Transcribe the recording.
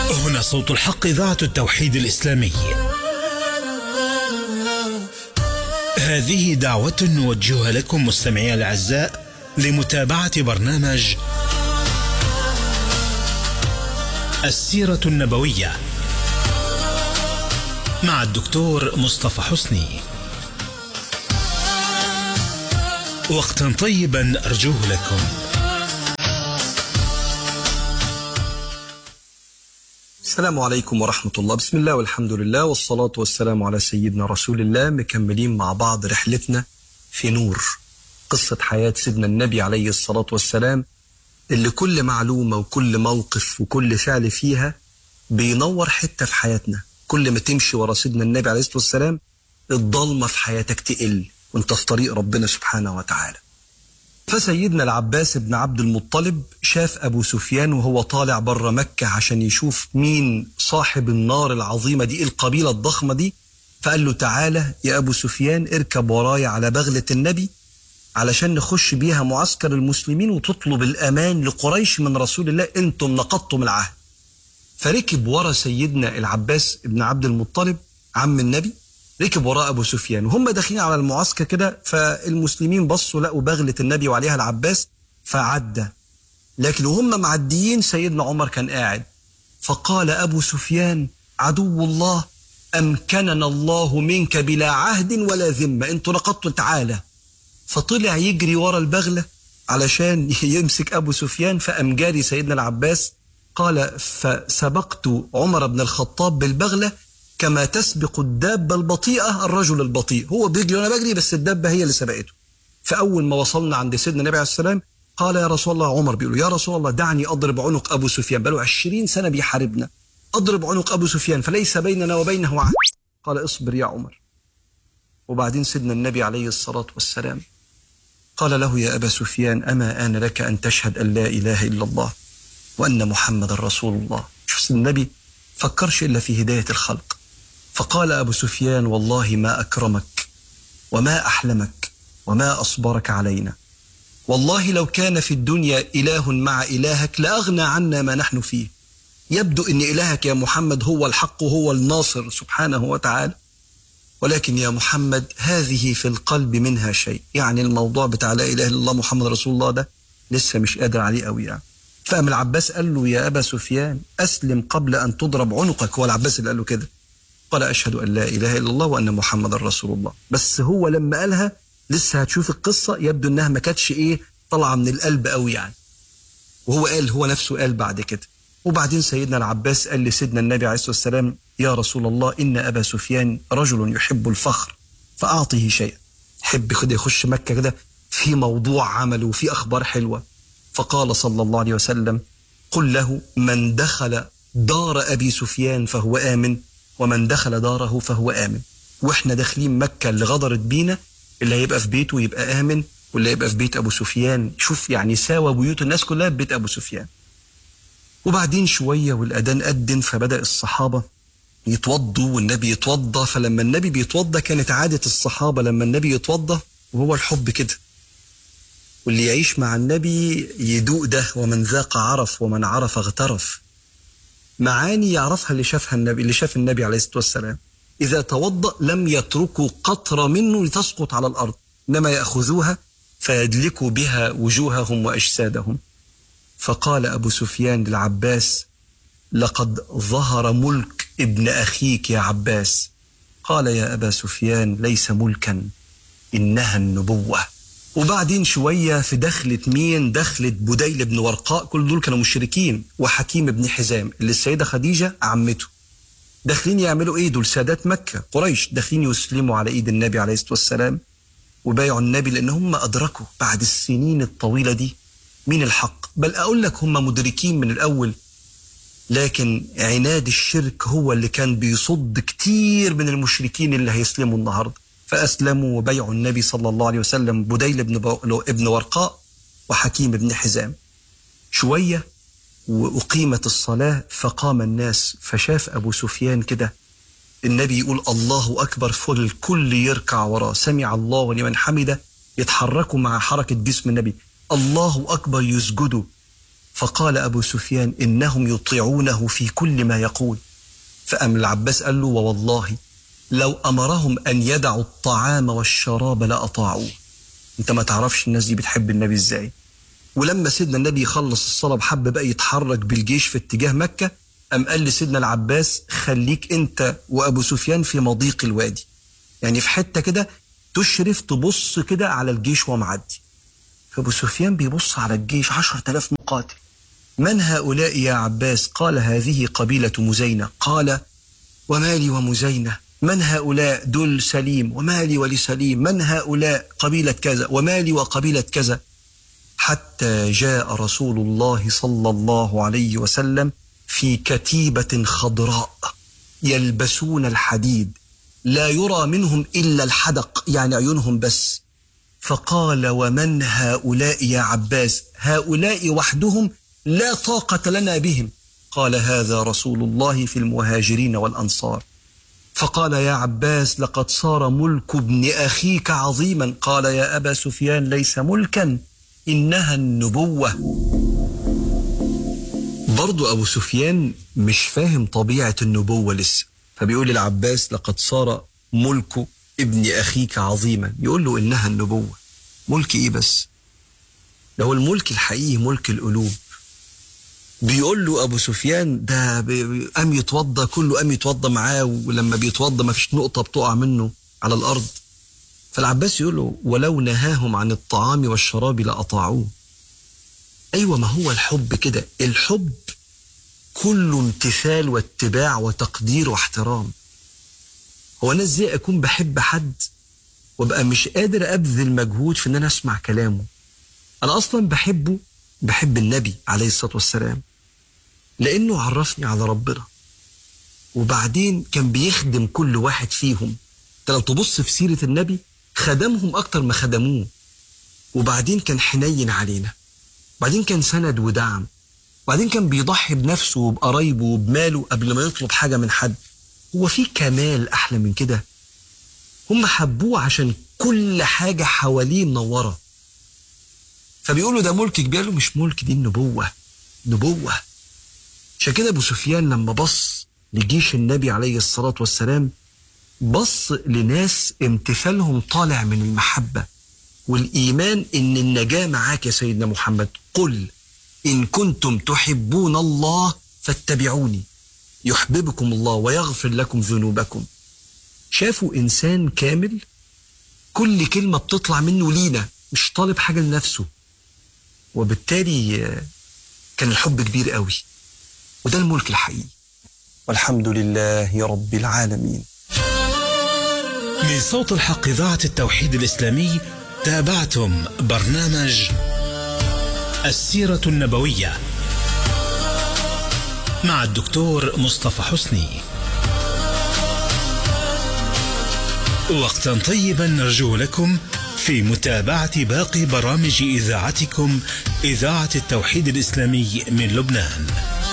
هنا صوت الحق إذاعة التوحيد الإسلامي هذه دعوة نوجهها لكم مستمعي الأعزاء لمتابعة برنامج السيرة النبوية مع الدكتور مصطفى حسني وقتا طيبا أرجوه لكم السلام عليكم ورحمة الله بسم الله والحمد لله والصلاة والسلام على سيدنا رسول الله مكملين مع بعض رحلتنا في نور قصة حياة سيدنا النبي عليه الصلاة والسلام اللي كل معلومة وكل موقف وكل فعل فيها بينور حتة في حياتنا كل ما تمشي ورا سيدنا النبي عليه الصلاة والسلام الضلمة في حياتك تقل وانت في طريق ربنا سبحانه وتعالى فسيدنا العباس بن عبد المطلب شاف أبو سفيان وهو طالع بره مكة عشان يشوف مين صاحب النار العظيمة دي القبيلة الضخمة دي فقال له تعالى يا أبو سفيان اركب ورايا على بغلة النبي علشان نخش بيها معسكر المسلمين وتطلب الأمان لقريش من رسول الله أنتم نقضتم العهد فركب ورا سيدنا العباس بن عبد المطلب عم النبي ركب وراء ابو سفيان وهم داخلين على المعسكر كده فالمسلمين بصوا لقوا بغله النبي وعليها العباس فعدى لكن وهم معديين سيدنا عمر كان قاعد فقال ابو سفيان عدو الله امكننا الله منك بلا عهد ولا ذمه انتوا نقضتوا تعالى فطلع يجري ورا البغله علشان يمسك ابو سفيان فقام جاري سيدنا العباس قال فسبقت عمر بن الخطاب بالبغله كما تسبق الدابة البطيئة الرجل البطيء هو بيجري وأنا بجري بس الدابة هي اللي سبقته فأول ما وصلنا عند سيدنا النبي عليه السلام قال يا رسول الله عمر بيقول يا رسول الله دعني أضرب عنق أبو سفيان بقاله عشرين سنة بيحاربنا أضرب عنق أبو سفيان فليس بيننا وبينه عهد قال اصبر يا عمر وبعدين سيدنا النبي عليه الصلاة والسلام قال له يا أبا سفيان أما آن لك أن تشهد أن لا إله إلا الله وأن محمد رسول الله شوف سيدنا النبي فكرش إلا في هداية الخلق فقال أبو سفيان والله ما أكرمك وما أحلمك وما أصبرك علينا والله لو كان في الدنيا إله مع إلهك لأغنى عنا ما نحن فيه يبدو أن إلهك يا محمد هو الحق هو الناصر سبحانه وتعالى ولكن يا محمد هذه في القلب منها شيء يعني الموضوع بتاع لا إله إلا الله محمد رسول الله ده لسه مش قادر عليه قوي يعني فقام العباس قال له يا أبا سفيان أسلم قبل أن تضرب عنقك هو العباس اللي قال له كده قال أشهد أن لا إله إلا الله وأن محمد رسول الله بس هو لما قالها لسه هتشوف القصة يبدو أنها ما كانتش إيه طالعة من القلب قوي يعني وهو قال هو نفسه قال بعد كده وبعدين سيدنا العباس قال لسيدنا النبي عليه الصلاة والسلام يا رسول الله إن أبا سفيان رجل يحب الفخر فأعطه شيئا يحب كده يخش مكة كده في موضوع عمله وفي أخبار حلوة فقال صلى الله عليه وسلم قل له من دخل دار أبي سفيان فهو آمن ومن دخل داره فهو آمن واحنا داخلين مكة اللي غدرت بينا اللي هيبقى في بيته يبقى آمن واللي هيبقى في بيت أبو سفيان شوف يعني ساوى بيوت الناس كلها ببيت أبو سفيان وبعدين شوية والأذان أذن فبدأ الصحابة يتوضوا والنبي يتوضى فلما النبي بيتوضى كانت عادة الصحابة لما النبي يتوضى وهو الحب كده واللي يعيش مع النبي يدوق ده ومن ذاق عرف ومن عرف اغترف معاني يعرفها اللي شافها النبي اللي شاف النبي عليه الصلاه والسلام اذا توضا لم يتركوا قطره منه لتسقط على الارض انما ياخذوها فيدلكوا بها وجوههم واجسادهم فقال ابو سفيان للعباس لقد ظهر ملك ابن اخيك يا عباس قال يا ابا سفيان ليس ملكا انها النبوه وبعدين شوية في دخلة مين دخلة بديل بن ورقاء كل دول كانوا مشركين وحكيم بن حزام اللي السيدة خديجة عمته داخلين يعملوا ايه دول سادات مكة قريش داخلين يسلموا على ايد النبي عليه الصلاة والسلام وبايعوا النبي لان هم ادركوا بعد السنين الطويلة دي مين الحق بل اقول لك هم مدركين من الاول لكن عناد الشرك هو اللي كان بيصد كتير من المشركين اللي هيسلموا النهارده فأسلموا وبيعوا النبي صلى الله عليه وسلم بديل بن, ابن ورقاء وحكيم بن حزام شوية وأقيمت الصلاة فقام الناس فشاف أبو سفيان كده النبي يقول الله أكبر فالكل يركع وراه سمع الله ولمن حمده يتحركوا مع حركة جسم النبي الله أكبر يسجدوا فقال أبو سفيان إنهم يطيعونه في كل ما يقول فأم العباس قال له ووالله لو أمرهم أن يدعوا الطعام والشراب لأطاعوه أنت ما تعرفش الناس دي بتحب النبي إزاي ولما سيدنا النبي يخلص الصلاة بحب بقى يتحرك بالجيش في اتجاه مكة أم قال لسيدنا العباس خليك أنت وأبو سفيان في مضيق الوادي يعني في حتة كده تشرف تبص كده على الجيش وهو معدي فأبو سفيان بيبص على الجيش عشرة آلاف مقاتل من هؤلاء يا عباس قال هذه قبيلة مزينة قال ومالي ومزينة من هؤلاء دول سليم ومالي ولسليم من هؤلاء قبيلة كذا ومالي وقبيلة كذا حتى جاء رسول الله صلى الله عليه وسلم في كتيبة خضراء يلبسون الحديد لا يرى منهم إلا الحدق يعني عيونهم بس فقال ومن هؤلاء يا عباس هؤلاء وحدهم لا طاقة لنا بهم قال هذا رسول الله في المهاجرين والأنصار فقال يا عباس لقد صار ملك ابن أخيك عظيما قال يا أبا سفيان ليس ملكا إنها النبوة برضو أبو سفيان مش فاهم طبيعة النبوة لسه فبيقول للعباس لقد صار ملك ابن أخيك عظيما يقول له إنها النبوة ملك إيه بس ده هو الملك الحقيقي ملك القلوب بيقول له ابو سفيان ده قام يتوضى كله قام يتوضى معاه ولما بيتوضى ما فيش نقطه بتقع منه على الارض فالعباس يقول له ولو نهاهم عن الطعام والشراب لاطاعوه ايوه ما هو الحب كده الحب كله امتثال واتباع وتقدير واحترام هو انا ازاي اكون بحب حد وابقى مش قادر ابذل مجهود في ان انا اسمع كلامه انا اصلا بحبه بحب النبي عليه الصلاه والسلام لانه عرفني على ربنا وبعدين كان بيخدم كل واحد فيهم انت لو تبص في سيره النبي خدمهم اكتر ما خدموه وبعدين كان حنين علينا وبعدين كان سند ودعم وبعدين كان بيضحي بنفسه وبقرايبه وبماله قبل ما يطلب حاجه من حد هو في كمال احلى من كده هم حبوه عشان كل حاجه حواليه منوره فبيقولوا ده ملك كبير له مش ملك دي النبوه نبوه عشان كده ابو سفيان لما بص لجيش النبي عليه الصلاه والسلام بص لناس امتثالهم طالع من المحبه والايمان ان النجاه معاك يا سيدنا محمد قل ان كنتم تحبون الله فاتبعوني يحببكم الله ويغفر لكم ذنوبكم شافوا انسان كامل كل كلمه بتطلع منه لينا مش طالب حاجه لنفسه وبالتالي كان الحب كبير قوي وده الملك الحقيقي والحمد لله رب العالمين من صوت الحق إذاعة التوحيد الإسلامي تابعتم برنامج السيرة النبوية مع الدكتور مصطفى حسني وقتا طيبا نرجو لكم في متابعة باقي برامج إذاعتكم إذاعة التوحيد الإسلامي من لبنان